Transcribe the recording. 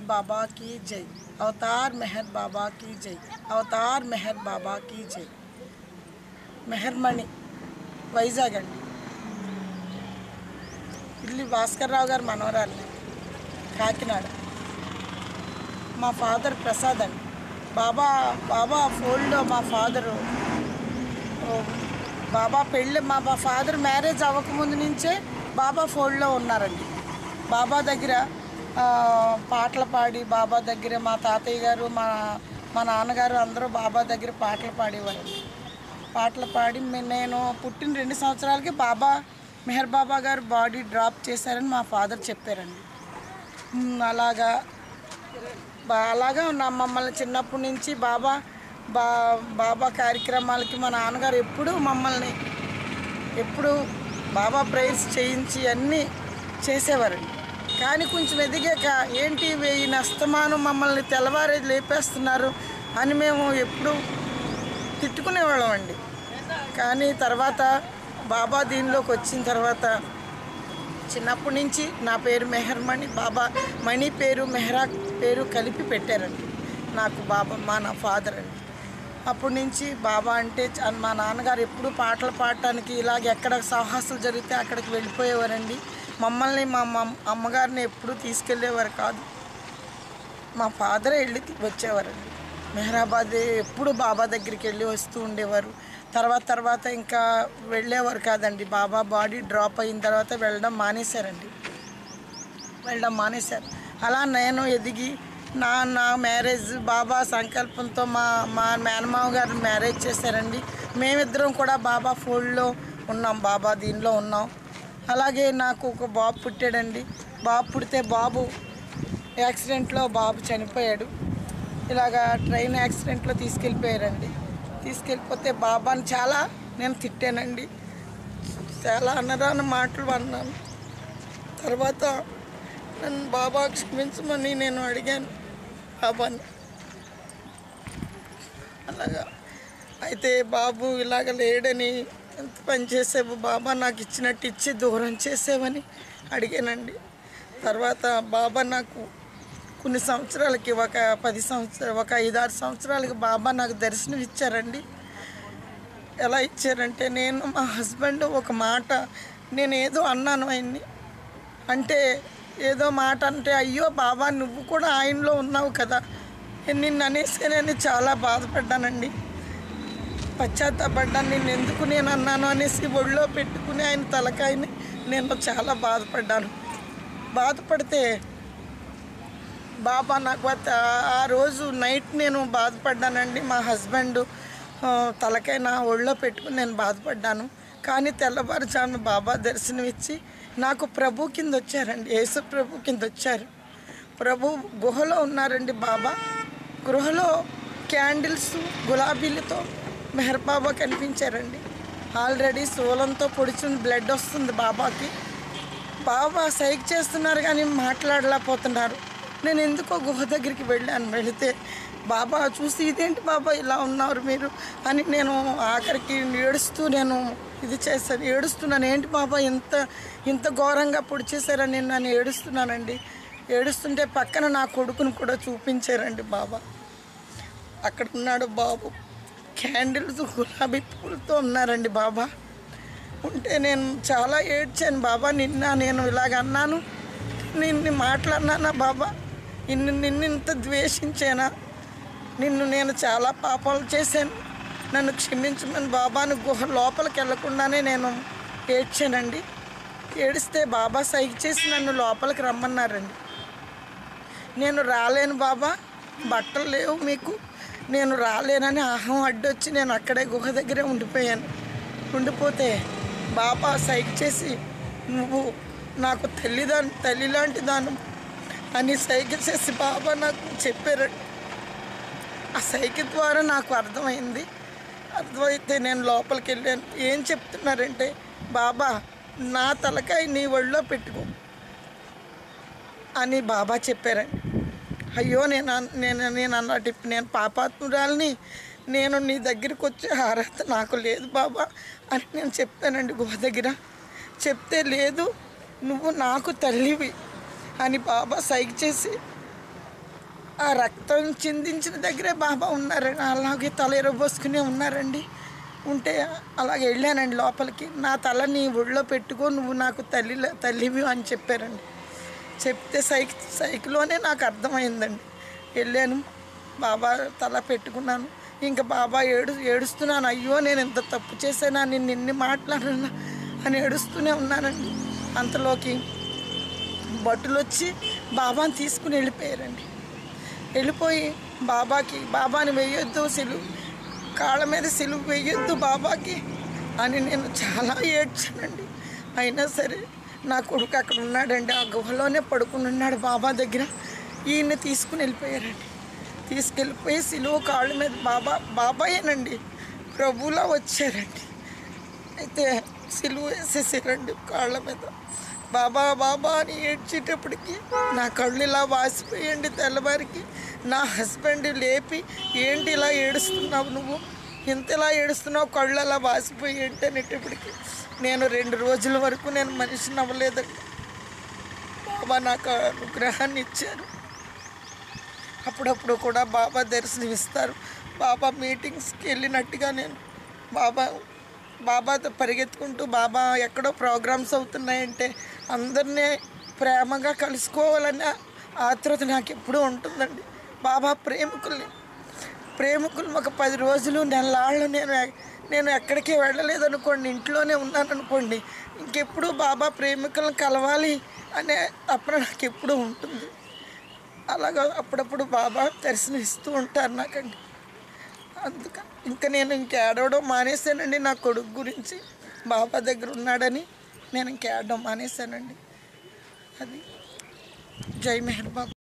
బాబా కీ జై అవతార్ మెహర్ బాబా కీ జై అవతార్ మెహర్ బాబా కీ జై మెహర్మణి వైజాగ్ అండి ఇల్లు భాస్కర్ రావు గారు మనవరాలు కాకినాడ మా ఫాదర్ ప్రసాద్ అండి బాబా బాబా ఫోల్డ్లో మా ఫాదరు ఓ, బాబా పెళ్ళి మా బా- ఫాదర్ మ్యారేజ్ అవ్వకముందు నుంచే బాబా ఫోల్డ్లో ఉన్నారండి బాబా దగ్గర ఆ, పాటలు పాడి బాబా దగ్గర మా తాతయ్య గారు మా మా నాన్నగారు అందరూ బాబా దగ్గర పాటలు పాడేవారండి పాటలు పాడి మే- నేను పుట్టిన రెండు సంవత్సరాలకి బాబా మెహర్ బాబా గారు బాడీ డ్రాప్ చేశారని మా ఫాదర్ చెప్పారండి మ్, అలాగా బా అలాగా నా మమ్మల్ని చిన్నప్పటి నుంచి బాబా బా బాబా కార్యక్రమాలకి మా నాన్నగారు ఎప్పుడూ మమ్మల్ని ఎప్పుడు బాబా ప్రేయర్స్ చేయించి అన్నీ చేసేవారండి కానీ కొంచెం ఎదిగాక ఏంటి ఇవి ఈ నస్తమానం మమ్మల్ని తెల్లవారి లేపేస్తున్నారు అని మేము ఎప్పుడు తిట్టుకునేవాళ్ళం అండి కానీ తర్వాత బాబా దీనిలోకి వచ్చిన తర్వాత చిన్నప్పటి నుంచి నా పేరు మెహర్మణి బాబా మణి పేరు మెహరా పేరు కలిపి పెట్టారండి నాకు బాబా మా నా ఫాదర్ అండి అప్పటి నుంచి బాబా అంటే చ- మా నాన్నగారు ఎప్పుడు పాటలు పాడటానికి ఇలాగ ఎక్కడ సాహసాలు జరిగితే అక్కడికి వెళ్ళిపోయేవారండి మమ్మల్ని మా మమ్- అమ్మగారిని ఎప్పుడూ తీసుకెళ్ళేవారు కాదు మా ఫాదరే వెళ్ళి తీ- వచ్చేవారండి మెహరాబాద్ ఎప్పుడు బాబా దగ్గరికి వెళ్ళి వస్తూ ఉండేవారు తర్వాత తర్వాత ఇంకా వెళ్ళేవారు కాదండి బాబా బాడీ డ్రాప్ అయిన తర్వాత వెళ్ళడం మానేశారండి వెళ్ళడం మానేశారు అలా నేను ఎదిగి నా నా మ్యారేజ్ బాబా సంకల్పంతో మా మా మేనమావ గారు మ్యారేజ్ చేశారండి మేమిద్దరం కూడా బాబా ఫోల్డ్లో ఉన్నాం బాబా దీనిలో ఉన్నాం అలాగే నాకు ఒక బాబు పుట్టాడండి బాబు పుడితే బాబు యాక్సిడెంట్లో బాబు చనిపోయాడు ఇలాగా ట్రైన్ యాక్సిడెంట్లో తీసుకెళ్ళిపోయారండి తీసుకెళ్ళిపోతే బాబాని చాలా నేను తిట్టానండి చాలా అనరాని మాటలు అన్నాను తర్వాత నన్ను బాబా క్షమించమని నేను అడిగాను బాబాని అలాగా అయితే బాబు ఇలాగ లేడని ఎంత పని చేసావు బాబా నాకు ఇచ్చినట్టు ఇచ్చి దూరం చేసేవని అడిగానండి తర్వాత బాబా నాకు కొన్ని సంవత్సరాలకి ఒక పది సంవత్సరాలు ఒక ఐదారు సంవత్సరాలకి బాబా నాకు దర్శనం ఇచ్చారండి ఎలా ఇచ్చారంటే నేను మా హస్బెండ్ ఒక మాట నేను ఏదో అన్నాను ఆయన్ని అంటే ఏదో మాట అంటే అయ్యో బాబా నువ్వు కూడా ఆయనలో ఉన్నావు కదా నిన్ను అనేసానని చాలా బాధపడ్డానండి పశ్చాత్తాపడ్డాను నిన్ను ఎందుకు నేను అన్నాను అనేసి ఒళ్ళో పెట్టుకుని ఆయన తలకాయని నేను చాలా బాధపడ్డాను బాధపడితే బాబా నాకు ఆ- ఆ రోజు నైట్ నేను బాధపడ్డానండి మా హస్బెండ్ ఆ, తలకాయ నా ఒళ్ళో పెట్టుకుని నేను బాధపడ్డాను కానీ తెల్లవారుజామున బాబా దర్శనం ఇచ్చి నాకు ప్రభు కింద వచ్చారండి యేసు ప్రభు కింద వచ్చారు ప్రభు గుహలో ఉన్నారండి బాబా గృహలో క్యాండిల్స్ గులాబీలతో మెహర్ బాబా కనిపించారండి ఆల్రెడీ సోలంతో పొడిచిన బ్లడ్ వస్తుంది బాబాకి బాబా సైక్ చేస్తున్నారు కానీ మాట్లాడలేకపోతున్నారు నేను ఎందుకో గుహ దగ్గరికి వెళ్ళాను వెళితే బాబా చూసి ఇదేంటి బాబా ఇలా ఉన్నారు మీరు అని నేను ఆఖరికి ఏడుస్తూ నేను ఇది చేశాను ఏడుస్తున్నాను ఏంటి బాబా ఇంత ఇంత ఘోరంగా పొడి చేశారని నన్ను ఏడుస్తున్నానండి ఏడుస్తుంటే పక్కన నా కొడుకును కూడా చూపించారండి బాబా అక్కడ ఉన్నాడు బాబు క్యాండిల్స్ గులాబీ పూలతో ఉన్నారండి బాబా ఉంటే నేను చాలా ఏడ్చాను బాబా నిన్న నేను ఇలాగ అన్నాను నిన్ను మాట్లాడినానా బాబా నిన్ను నిన్ను ఇంత ద్వేషించానా నిన్ను నేను చాలా పాపాలు చేశాను నన్ను క్షమించమని బాబాను గుహ లోపలికి వెళ్లకుండానే నేను ఏడ్చానండి ఏడిస్తే బాబా సైకి చేసి నన్ను లోపలికి రమ్మన్నారండి నేను రాలేను బాబా బట్టలు లేవు మీకు నేను రాలేనని అహం అడ్డొచ్చి నేను అక్కడే గుహ దగ్గరే ఉండిపోయాను ఉండిపోతే బాబా సైక్ చేసి నువ్వు నాకు తల్లిదాని తల్లి లాంటి దాను అని సైగ చేసి బాబా నాకు చెప్పారు ఆ సైకి ద్వారా నాకు అర్థమైంది అర్థమైతే నేను లోపలికి వెళ్ళాను ఏం చెప్తున్నారంటే బాబా నా తలకాయ నీ ఒళ్ళో పెట్టుకో అని బాబా చెప్పారండి అయ్యో నేను అన్- నేను నేను అన్నట్టు ఇప్పుడు నేను పాపాత్మురాలని నేను నీ దగ్గరికి వచ్చే అర్హత నాకు లేదు బాబా అని నేను చెప్పానండి గుహ దగ్గర చెప్తే లేదు నువ్వు నాకు తల్లివి అని బాబా సైక్ చేసి ఆ రక్తం చిందించిన దగ్గరే బాబా ఉన్నారండి అలాగే తల ఎరబోసుకునే ఉన్నారండి ఉంటే అలాగే వెళ్ళానండి లోపలికి నా తల నీ ఒళ్ళో పెట్టుకో నువ్వు నాకు తల్లి తల్లివి అని చెప్పారండి చెప్తే సైక్ సైకిల్లోనే నాకు అర్థమైందండి వెళ్ళాను బాబా తల పెట్టుకున్నాను ఇంకా బాబా ఏడు ఏడుస్తున్నాను అయ్యో నేను ఎంత తప్పు చేశానా నేను నిన్ని మాట్లాడినా అని ఏడుస్తూనే ఉన్నానండి అంతలోకి భటులు వచ్చి బాబాని తీసుకుని వెళ్ళిపోయారండి వెళ్ళిపోయి బాబాకి బాబాని వేయొద్దు సిలువు కాళ్ళ మీద సిలువు వేయొద్దు బాబాకి అని నేను చాలా ఏడ్చానండి అయినా సరే నా కొడుకు అక్కడ ఉన్నాడండి ఆ గుహలోనే పడుకుని ఉన్నాడు బాబా దగ్గర ఈయన్ని తీసుకుని వెళ్ళిపోయారండి తీసుకెళ్ళిపోయి సిలువు కాళ్ళ మీద బాబా బాబాయేనండి ప్రభువులా వచ్చారండి అయితే సిలువ వేసేసారండి కాళ్ళ మీద బాబా బాబా అని ఏడ్చేటప్పటికి నా కళ్ళు ఇలా వాసిపోయండి తెల్లవారికి నా హస్బెండ్ లేపి ఏంటి ఇలా ఏడుస్తున్నావు నువ్వు ఇంత ఇలా ఏడుస్తున్నావు కళ్ళు అలా వాసిపోయి ఏంటి అనేటప్పటికి నేను రెండు రోజుల వరకు నేను మనిషిని అవ్వలేదండి బాబా నాకు అనుగ్రహాన్ని ఇచ్చారు అప్పుడప్పుడు కూడా బాబా దర్శనం ఇస్తారు బాబా మీటింగ్స్కి వెళ్ళినట్టుగా నేను బాబా బాబాతో పరిగెత్తుకుంటూ బాబా ఎక్కడో ప్రోగ్రామ్స్ అవుతున్నాయంటే అందరినీ ప్రేమగా కలుసుకోవాలన్న ఆతృత నాకు ఎప్పుడూ ఉంటుందండి బాబా ప్రేమికుల్ని ప్రేమికులు ఒక పది రోజులు నెలలాళ్ళు నేను ఎ- నేను ఎక్కడికి వెళ్ళలేదు అనుకోండి ఇంట్లోనే ఉన్నాను అనుకోండి ఇంకెప్పుడు బాబా ప్రేమికులను కలవాలి అనే తపన నాకు ఎప్పుడూ ఉంటుంది అలాగా అప్పుడప్పుడు బాబా దర్శనం ఇస్తూ ఉంటారు నాకండి అందుక ఇంకా నేను ఇంక ఏడవడం మానేశానండి నా కొడుకు గురించి బాబా దగ్గర ఉన్నాడని నేను ఇంక ఏడవడం మానేశానండి అది జై మెహర్ బాబా